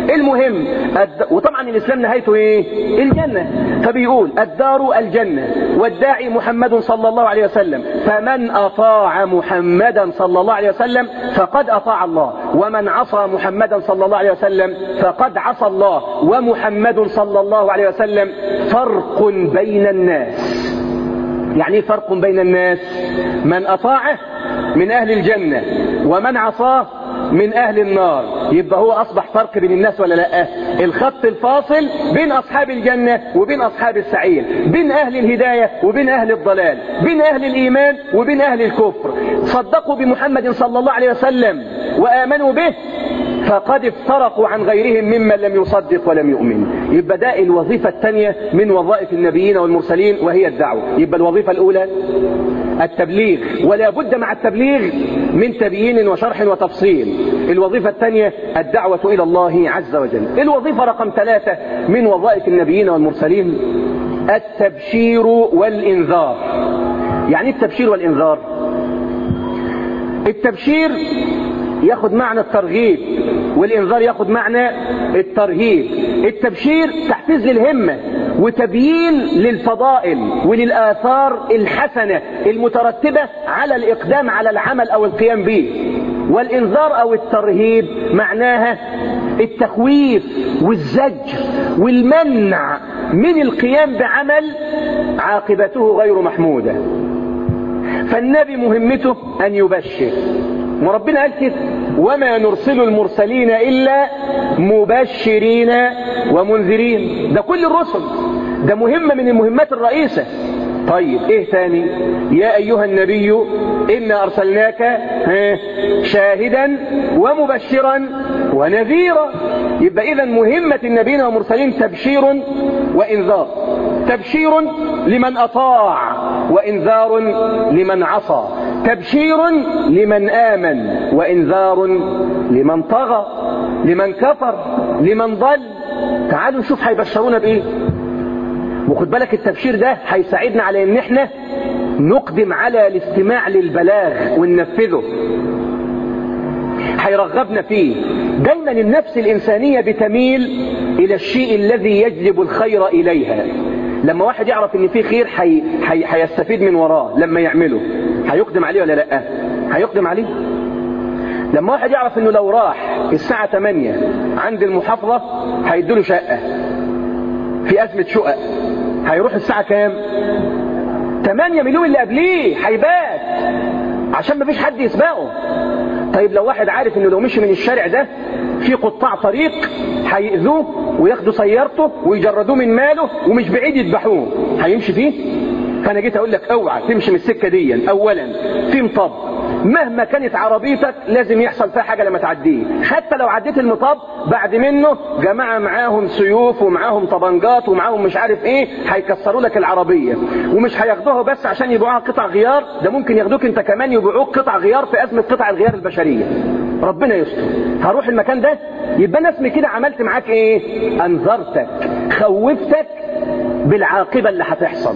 المهم الد... وطبعا الإسلام نهايته إيه الجنة فبيقول الدار الجنة والداعي محمد صلى الله عليه وسلم فمن أطاع محمدا صلى الله عليه وسلم فقد أطاع الله ومن عصى محمدا صلى الله عليه وسلم فقد عصى الله ومحمد صلى الله عليه وسلم فرق بين الناس يعني ايه فرق بين الناس من أطاعه من أهل الجنة ومن عصاه من أهل النار يبقى هو أصبح فرق بين الناس ولا لا الخط الفاصل بين أصحاب الجنة وبين أصحاب السعير بين أهل الهداية وبين أهل الضلال بين أهل الإيمان وبين أهل الكفر صدقوا بمحمد صلى الله عليه وسلم وآمنوا به فقد افترقوا عن غيرهم ممن لم يصدق ولم يؤمن يبقى ده الوظيفة الثانية من وظائف النبيين والمرسلين وهي الدعوة يبقى الوظيفة الأولى التبليغ ولا بد مع التبليغ من تبيين وشرح وتفصيل الوظيفة الثانية الدعوة إلى الله عز وجل الوظيفة رقم ثلاثة من وظائف النبيين والمرسلين التبشير والإنذار يعني التبشير والإنذار التبشير ياخد معنى الترغيب والإنذار ياخد معنى الترهيب التبشير تحفيز للهمة وتبيين للفضائل وللآثار الحسنة المترتبة على الإقدام على العمل أو القيام به والإنذار أو الترهيب معناها التخويف والزجر والمنع من القيام بعمل عاقبته غير محمودة فالنبي مهمته أن يبشر وربنا قال كده وما نرسل المرسلين إلا مبشرين ومنذرين ده كل الرسل ده مهمة من المهمات الرئيسة طيب ايه تاني يا ايها النبي انا ارسلناك شاهدا ومبشرا ونذيرا يبقى اذا مهمة النبيين والمرسلين تبشير وانذار تبشير لمن اطاع وانذار لمن عصى تبشير لمن آمن وإنذار لمن طغى لمن كفر لمن ضل تعالوا نشوف هيبشرونا بإيه وخد بالك التبشير ده هيساعدنا على ان احنا نقدم على الاستماع للبلاغ وننفذه هيرغبنا فيه دايما النفس الإنسانية بتميل إلى الشيء الذي يجلب الخير إليها لما واحد يعرف ان في خير حي... حي... هيستفيد من وراه لما يعمله هيقدم عليه ولا لا هيقدم عليه لما واحد يعرف انه لو راح الساعة 8 عند المحافظة هيديله شقة في أزمة شقق هيروح الساعة كام 8 مليون اللي قبليه هيبات عشان مفيش حد يسبقه طيب لو واحد عارف انه لو مشي من الشارع ده في قطاع طريق هيأذوه وياخدوا سيارته ويجردوه من ماله ومش بعيد يذبحوه هيمشي فيه فانا جيت اقول لك اوعى تمشي من السكه دي اولا في مطب مهما كانت عربيتك لازم يحصل فيها حاجه لما تعديه حتى لو عديت المطب بعد منه جماعه معاهم سيوف ومعاهم طبنجات ومعاهم مش عارف ايه هيكسروا لك العربيه ومش هياخدوها بس عشان يبيعوها قطع غيار ده ممكن ياخدوك انت كمان يبيعوك قطع غيار في ازمه قطع الغيار البشريه ربنا يستر هروح المكان ده يبقى انا اسمي كده عملت معاك ايه انذرتك خوفتك بالعاقبه اللي هتحصل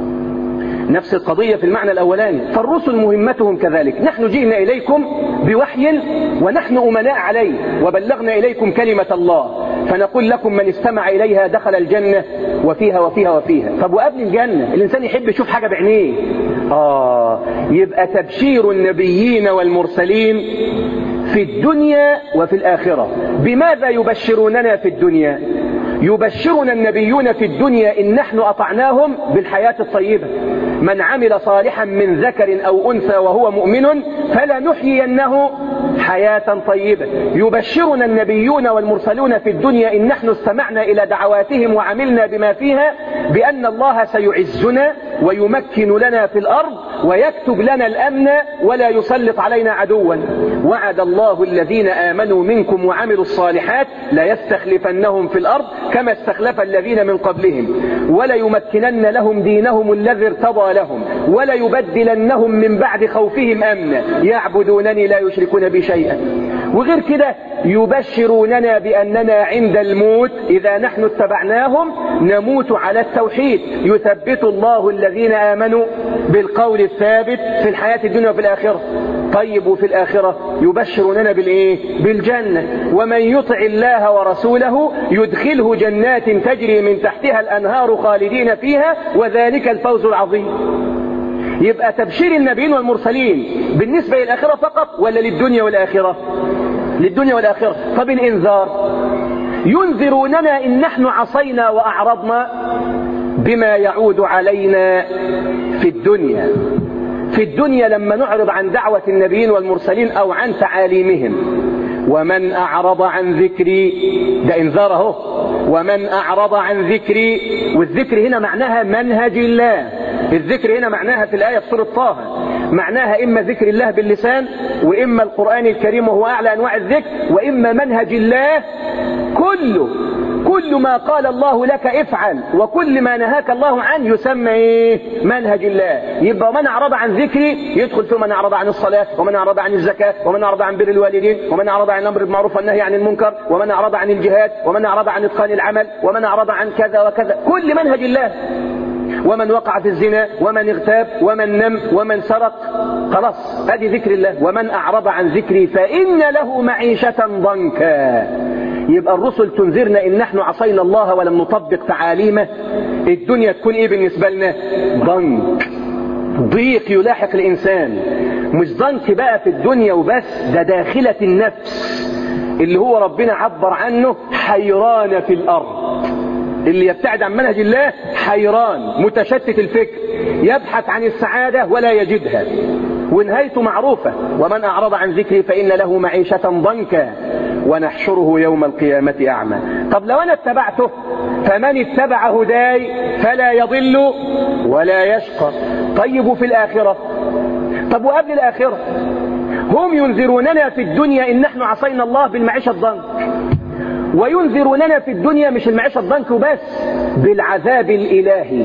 نفس القضية في المعنى الأولاني فالرسل مهمتهم كذلك نحن جئنا إليكم بوحي ونحن أمناء عليه وبلغنا إليكم كلمة الله فنقول لكم من استمع إليها دخل الجنة وفيها وفيها وفيها طب وقبل الجنة الإنسان يحب يشوف حاجة بعينيه آه يبقى تبشير النبيين والمرسلين في الدنيا وفي الآخرة بماذا يبشروننا في الدنيا يبشرنا النبيون في الدنيا إن نحن أطعناهم بالحياة الطيبة من عمل صالحا من ذكر أو أنثى وهو مؤمن فلنحيينه حياة طيبة يبشرنا النبيون والمرسلون في الدنيا إن نحن استمعنا إلى دعواتهم وعملنا بما فيها بأن الله سيعزنا ويمكن لنا في الأرض ويكتب لنا الأمن ولا يسلط علينا عدوا وعد الله الذين آمنوا منكم وعملوا الصالحات ليستخلفنهم في الأرض كما استخلف الذين من قبلهم وليمكنن لهم دينهم الذي ارتضى لهم وليبدلنهم من بعد خوفهم أمنا يعبدونني لا يشركون بي شيئا وغير كده يبشروننا بأننا عند الموت إذا نحن اتبعناهم نموت على التوحيد يثبت الله الذين آمنوا بالقول الثابت في الحياة الدنيا وفي الآخرة طيب وفي الآخرة يبشروننا بالإيه بالجنة ومن يطع الله ورسوله يدخله جنات تجري من تحتها الأنهار خالدين فيها وذلك الفوز العظيم يبقى تبشير النبيين والمرسلين بالنسبة للآخرة فقط ولا للدنيا والآخرة للدنيا والآخرة طب الإنذار ينذروننا إن نحن عصينا وأعرضنا بما يعود علينا في الدنيا في الدنيا لما نعرض عن دعوة النبيين والمرسلين أو عن تعاليمهم ومن أعرض عن ذكري ده إنذار اهو ومن أعرض عن ذكري والذكر هنا معناها منهج الله الذكر هنا معناها في الآية في سورة طه معناها إما ذكر الله باللسان وإما القرآن الكريم وهو أعلى أنواع الذكر وإما منهج الله كله كل ما قال الله لك افعل وكل ما نهاك الله عنه يسمى ايه منهج الله يبقى من اعرض عن ذكري يدخل في من اعرض عن الصلاة ومن اعرض عن الزكاة ومن اعرض عن بر الوالدين ومن اعرض عن الامر بالمعروف والنهي عن المنكر ومن اعرض عن الجهاد ومن اعرض عن اتقان العمل ومن اعرض عن كذا وكذا كل منهج الله ومن وقع في الزنا ومن اغتاب ومن نم ومن سرق خلاص هذه ذكر الله ومن أعرض عن ذكري فإن له معيشة ضنكا يبقى الرسل تنذرنا إن نحن عصينا الله ولم نطبق تعاليمه الدنيا تكون إيه بالنسبة لنا ضنك ضيق يلاحق الإنسان مش ضنك بقى في الدنيا وبس ده داخلة النفس اللي هو ربنا عبر عنه حيران في الأرض اللي يبتعد عن منهج الله حيران متشتت الفكر يبحث عن السعادة ولا يجدها ونهايته معروفة ومن أعرض عن ذكري فإن له معيشة ضنكا ونحشره يوم القيامة أعمى طب لو أنا اتبعته فمن اتبع هداي فلا يضل ولا يشقى طيب في الآخرة طب وقبل الآخرة هم ينذروننا في الدنيا إن نحن عصينا الله بالمعيشة الضنك وينذروننا في الدنيا مش المعيشة الضنك وبس بالعذاب الإلهي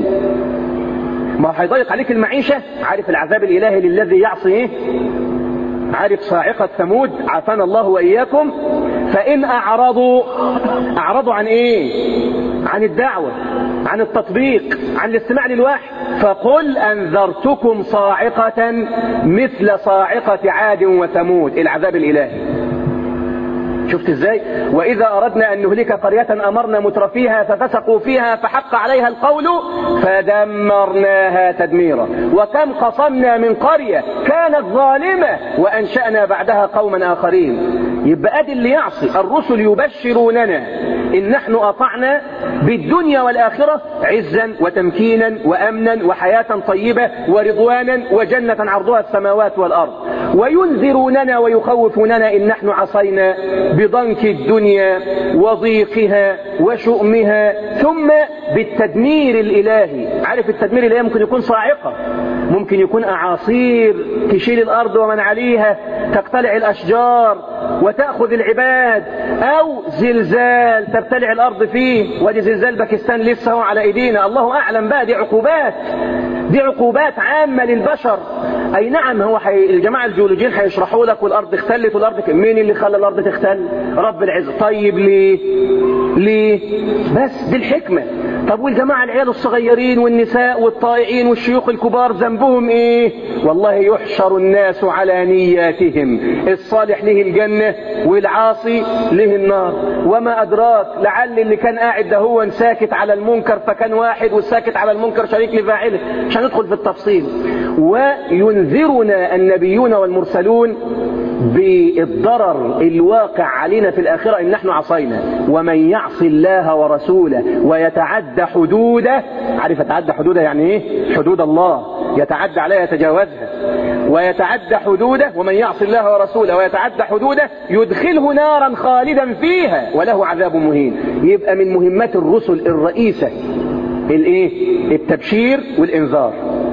ما هيضيق عليك المعيشة عارف العذاب الإلهي للذي يعصي ايه عارف صاعقة ثمود عافانا الله وإياكم فإن أعرضوا أعرضوا عن إيه عن الدعوة عن التطبيق عن الاستماع للوحي فقل أنذرتكم صاعقة مثل صاعقة عاد وثمود العذاب الإلهي شفت ازاي واذا اردنا ان نهلك قرية امرنا مترفيها ففسقوا فيها فحق عليها القول فدمرناها تدميرا وكم قصمنا من قرية كانت ظالمة وانشأنا بعدها قوما اخرين يبقى ادي اللي يعصي الرسل يبشروننا ان نحن اطعنا بالدنيا والاخرة عزا وتمكينا وامنا وحياة طيبة ورضوانا وجنة عرضها السماوات والارض وينذروننا ويخوفوننا ان نحن عصينا بضنك الدنيا وضيقها وشؤمها ثم بالتدمير الإلهي عارف التدمير الإلهي ممكن يكون صاعقة ممكن يكون أعاصير تشيل الأرض ومن عليها تقتلع الأشجار وتأخذ العباد أو زلزال تبتلع الأرض فيه ودي زلزال باكستان لسه هو على إيدينا الله أعلم بقى دي عقوبات دي عقوبات عامة للبشر أي نعم هو حي... الجماعة الجيولوجيين هيشرحوا لك والأرض اختلت والأرض ك... مين اللي خلى الأرض تختل رب العزة طيب ليه ليه بس دي الحكمة طب والجماعة العيال الصغيرين والنساء والطائعين والشيوخ الكبار ذنبهم ايه والله يحشر الناس على نياتهم الصالح له الجنة والعاصي له النار وما أدراك لعل اللي كان قاعد ده هو ساكت على المنكر فكان واحد والساكت على المنكر شريك لفاعله مش هندخل في التفصيل وينذرنا النبيون والمرسلون بالضرر الواقع علينا في الآخرة إن نحن عصينا ومن يعص الله ورسوله ويتعدى حدوده عارف يتعدى حدوده يعني ايه حدود الله يتعدى عليها يتجاوزها ويتعدى حدوده ومن يعص الله ورسوله ويتعدى حدوده يدخله نارا خالدا فيها وله عذاب مهين يبقى من مهمات الرسل الرئيسة الايه التبشير والانذار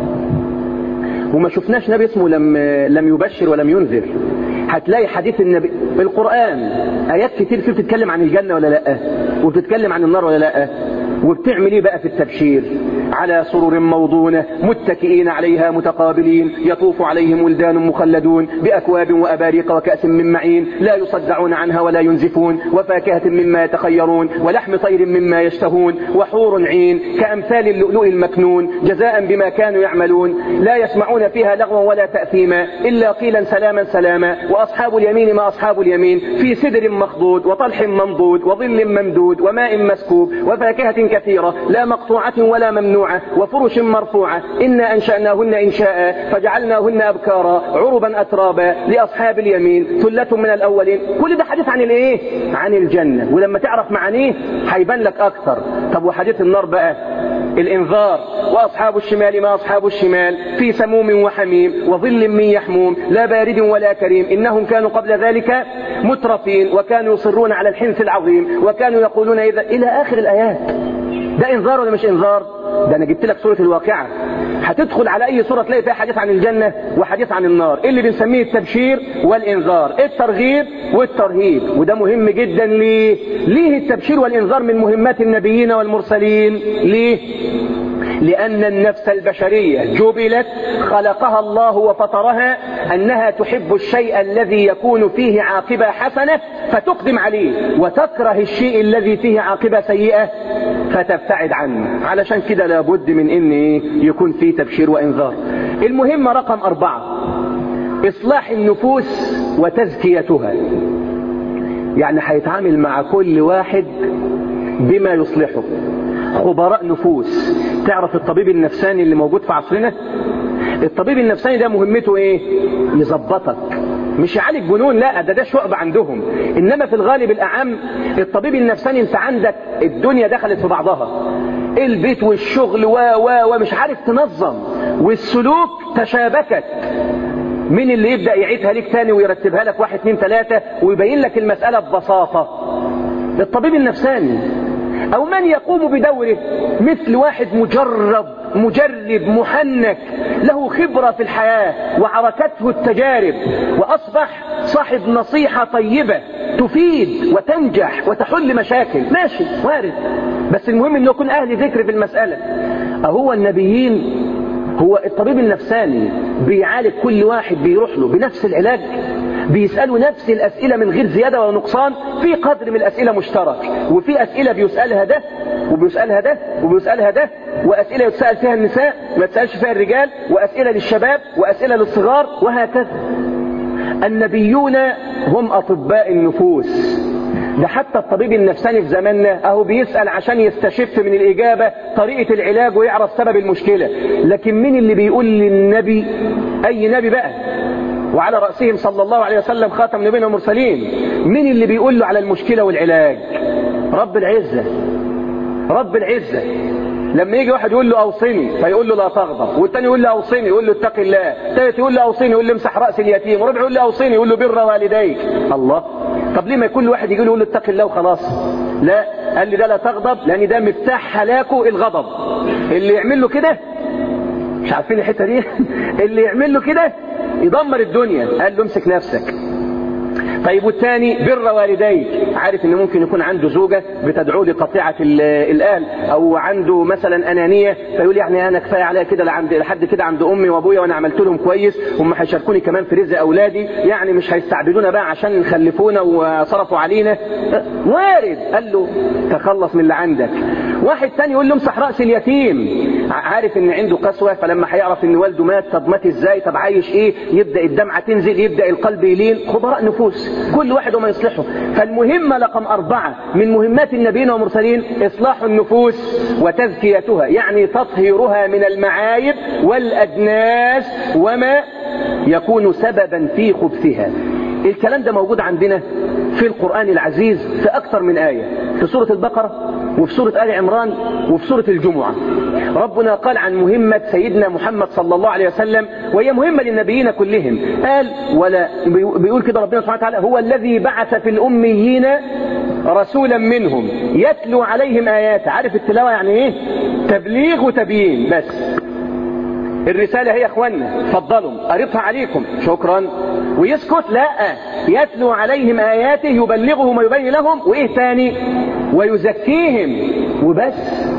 وما شفناش نبي اسمه لم لم يبشر ولم ينذر هتلاقي حديث النبي في القرآن آيات كتير فيه بتتكلم عن الجنة ولا لا وبتتكلم عن النار ولا لا وبتعمل ايه بقى في التبشير على سرر موضونة متكئين عليها متقابلين يطوف عليهم ولدان مخلدون بأكواب وأباريق وكأس من معين لا يصدعون عنها ولا ينزفون وفاكهة مما يتخيرون ولحم طير مما يشتهون وحور عين كأمثال اللؤلؤ المكنون جزاء بما كانوا يعملون لا يسمعون فيها لغوا ولا تأثيما إلا قيلا سلاما سلاما وأصحاب اليمين ما أصحاب اليمين في سدر مخضود وطلح منضود وظل ممدود وماء مسكوب وفاكهة كثيرة لا مقطوعة ولا ممنوعة وفرش مرفوعة إنا أنشأناهن إنشاء فجعلناهن أبكارا عربا أترابا لأصحاب اليمين ثلة من الأولين كل ده حديث عن الإيه؟ عن الجنة ولما تعرف معانيه هيبان لك أكثر طب وحديث النار بقى الإنذار وأصحاب الشمال ما أصحاب الشمال في سموم وحميم وظل من يحموم لا بارد ولا كريم إنهم كانوا قبل ذلك مترفين وكانوا يصرون على الحنث العظيم وكانوا يقولون إذا إلى آخر الآيات ده إنذار ولا مش إنذار ده أنا جبت لك سورة الواقعة هتدخل على أي سورة تلاقي فيها حديث عن الجنة وحديث عن النار اللي بنسميه التبشير والإنذار الترغيب والترهيب وده مهم جدا ليه ليه التبشير والإنذار من مهمات النبيين والمرسلين ليه لأن النفس البشرية جبلت خلقها الله وفطرها أنها تحب الشيء الذي يكون فيه عاقبة حسنة فتقدم عليه وتكره الشيء الذي فيه عاقبة سيئة فتبتعد عنه علشان كده لابد من ان يكون فيه تبشير وانذار المهمة رقم أربعة إصلاح النفوس وتزكيتها يعني هيتعامل مع كل واحد بما يصلحه خبراء نفوس تعرف الطبيب النفساني اللي موجود في عصرنا الطبيب النفساني ده مهمته ايه يظبطك مش يعالج جنون لا ده ده شعب عندهم انما في الغالب الاعم الطبيب النفساني انت عندك الدنيا دخلت في بعضها البيت والشغل و و ومش عارف تنظم والسلوك تشابكت مين اللي يبدأ يعيدها لك تاني ويرتبها لك واحد اتنين تلاتة ويبين لك المسألة ببساطة الطبيب النفساني أو من يقوم بدوره مثل واحد مجرب مجرب محنك له خبرة في الحياة وعركته التجارب وأصبح صاحب نصيحة طيبة تفيد وتنجح وتحل مشاكل ماشي وارد بس المهم أنه يكون أهل ذكر في المسألة أهو النبيين هو الطبيب النفساني بيعالج كل واحد بيروح له بنفس العلاج بيسألوا نفس الأسئلة من غير زيادة ولا نقصان في قدر من الأسئلة مشترك وفي أسئلة بيسألها ده وبيسألها ده وبيسألها ده وأسئلة يتسأل فيها النساء ما يتسألش فيها الرجال وأسئلة للشباب وأسئلة للصغار وهكذا النبيون هم أطباء النفوس ده حتى الطبيب النفساني في زماننا اهو بيسأل عشان يستشف من الإجابة طريقة العلاج ويعرف سبب المشكلة لكن مين اللي بيقول للنبي أي نبي بقى وعلى رأسهم صلى الله عليه وسلم خاتم نبينا المرسلين مين اللي بيقول له على المشكلة والعلاج رب العزة رب العزة لما يجي واحد يقول له اوصني فيقول له لا تغضب والتاني يقول له اوصني يقول له اتق الله التالت يقول له اوصني يقول له امسح راس اليتيم وربع يقول له اوصني يقول له بر والديك الله طب ليه ما كل واحد يجي له يقول له اتق الله وخلاص لا قال لي ده لا تغضب لان ده مفتاح هلاكه الغضب اللي يعمل له كده مش عارفين الحته دي اللي يعمل له كده يدمر الدنيا قال له امسك نفسك طيب والثاني بر والديك عارف ان ممكن يكون عنده زوجة بتدعو لقطيعة الاهل او عنده مثلا انانية فيقول يعني انا كفاية عليا كده لعند لحد كده عند امي وابويا وانا عملت لهم كويس هم هيشاركوني كمان في رزق اولادي يعني مش هيستعبدونا بقى عشان يخلفونا وصرفوا علينا وارد قال له تخلص من اللي عندك واحد تاني يقول له امسح راس اليتيم عارف ان عنده قسوة فلما هيعرف ان والده مات طب مات ازاي طب عايش ايه يبدأ الدمعة تنزل يبدأ القلب يلين خبراء نفوس كل واحد وما يصلحه فالمهمة رقم أربعة من مهمات النبيين والمرسلين إصلاح النفوس وتزكيتها يعني تطهيرها من المعايب والأدناس وما يكون سببا في خبثها الكلام ده موجود عندنا في القرآن العزيز في أكثر من آية في سورة البقرة وفي سورة آل عمران وفي سورة الجمعة ربنا قال عن مهمة سيدنا محمد صلى الله عليه وسلم وهي مهمة للنبيين كلهم قال ولا بيقول كده ربنا سبحانه وتعالى هو الذي بعث في الأميين رسولا منهم يتلو عليهم آيات عارف التلاوة يعني ايه تبليغ وتبيين بس الرسالة هي اخوانا فضلوا قريتها عليكم شكرا ويسكت لا يتلو عليهم آياته يبلغهم ويبين لهم وإيه تاني ويزكيهم وبس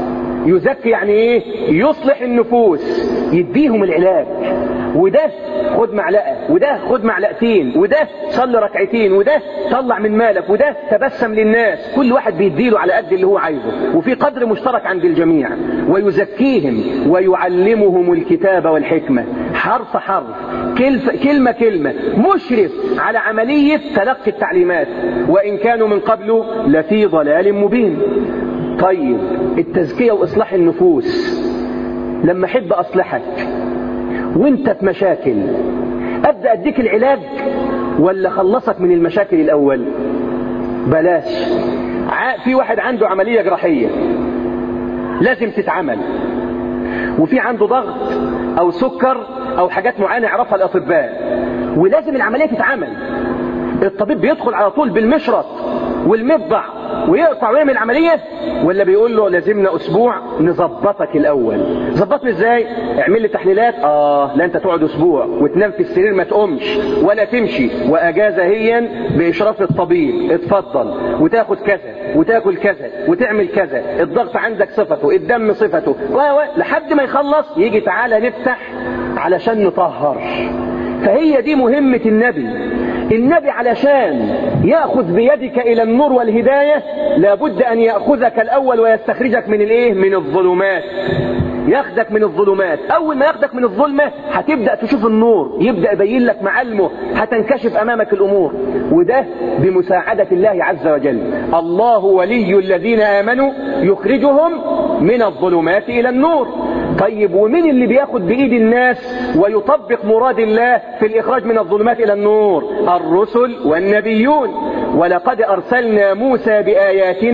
يزكي يعني ايه يصلح النفوس يديهم العلاج وده خد معلقة وده خد معلقتين وده صلي ركعتين وده طلع من مالك وده تبسم للناس كل واحد بيديله على قد اللي هو عايزه وفي قدر مشترك عند الجميع ويزكيهم ويعلمهم الكتاب والحكمة حرف حرف كلمة كلمة مشرف على عملية تلقي التعليمات وإن كانوا من قبل لفي ضلال مبين طيب التزكية وإصلاح النفوس لما أحب أصلحك وانت في مشاكل أبدأ أديك العلاج ولا خلصك من المشاكل الأول بلاش في واحد عنده عملية جراحية لازم تتعمل وفي عنده ضغط أو سكر أو حاجات معينة يعرفها الأطباء ولازم العملية تتعمل الطبيب بيدخل على طول بالمشرط والمبضع ويقطع ويعمل عملية ولا بيقول له لازمنا اسبوع نظبطك الاول ظبطني ازاي اعمل لي تحليلات اه لا انت تقعد اسبوع وتنام في السرير ما تقومش ولا تمشي واجازة هي باشراف الطبيب اتفضل وتاخد كذا وتاكل كذا وتعمل كذا الضغط عندك صفته الدم صفته و لحد ما يخلص يجي تعالى نفتح علشان نطهر فهي دي مهمة النبي النبي علشان يأخذ بيدك إلى النور والهداية لابد أن يأخذك الأول ويستخرجك من الإيه؟ من الظلمات ياخدك من الظلمات أول ما ياخدك من الظلمة هتبدأ تشوف النور يبدأ يبين لك معالمه هتنكشف أمامك الأمور وده بمساعدة الله عز وجل الله ولي الذين آمنوا يخرجهم من الظلمات إلى النور طيب ومين اللي بياخد بإيد الناس ويطبق مراد الله في الإخراج من الظلمات إلى النور الرسل والنبيون ولقد أرسلنا موسى بآياتنا